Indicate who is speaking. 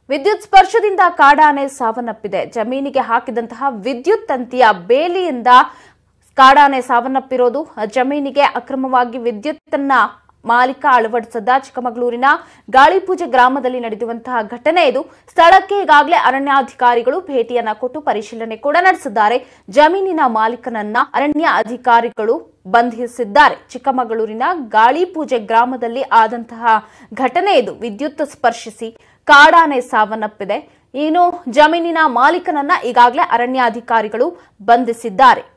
Speaker 1: ವಿದ್ಯುತ್ ಸ್ಪರ್ಶದಿಂದ ಕಾಡಾನೆ ಸಾವನ್ನಪ್ಪಿದೆ ಜಮೀನಿಗೆ ಹಾಕಿದಂತಹ ವಿದ್ಯುತ್ ತಂತಿಯ ಬೇಲಿಯಿಂದ ಕಾಡಾನೆ ಸಾವನ್ನಪ್ಪಿರೋದು ಜಮೀನಿಗೆ ಅಕ್ರಮವಾಗಿ ವಿದ್ಯುತ್ತನ್ನ ಮಾಲೀಕ ಅಳವಡಿಸಿದ ಚಿಕ್ಕಮಗಳೂರಿನ ಗಾಳಿಪೂಜೆ ಗ್ರಾಮದಲ್ಲಿ ನಡೆದಿರುವಂತಹ ಘಟನೆ ಇದು ಸ್ಥಳಕ್ಕೆ ಈಗಾಗಲೇ ಅರಣ್ಯಾಧಿಕಾರಿಗಳು ಭೇಟಿಯನ್ನ ಕೊಟ್ಟು ಪರಿಶೀಲನೆ ಕೂಡ ನಡೆಸಿದ್ದಾರೆ ಜಮೀನಿನ ಮಾಲೀಕನನ್ನ ಅರಣ್ಯ ಅಧಿಕಾರಿಗಳು ಬಂಧಿಸಿದ್ದಾರೆ ಚಿಕ್ಕಮಗಳೂರಿನ ಗಾಳಿಪೂಜೆ ಗ್ರಾಮದಲ್ಲಿ ಆದಂತಹ ಘಟನೆ ಇದು ವಿದ್ಯುತ್ ಸ್ಪರ್ಶಿಸಿ ಕಾಡಾನೆ ಸಾವನ್ನಪ್ಪಿದೆ ಇನ್ನು ಜಮೀನಿನ ಮಾಲೀಕನನ್ನ ಈಗಾಗಲೇ ಅರಣ್ಯಾಧಿಕಾರಿಗಳು ಬಂಧಿಸಿದ್ದಾರೆ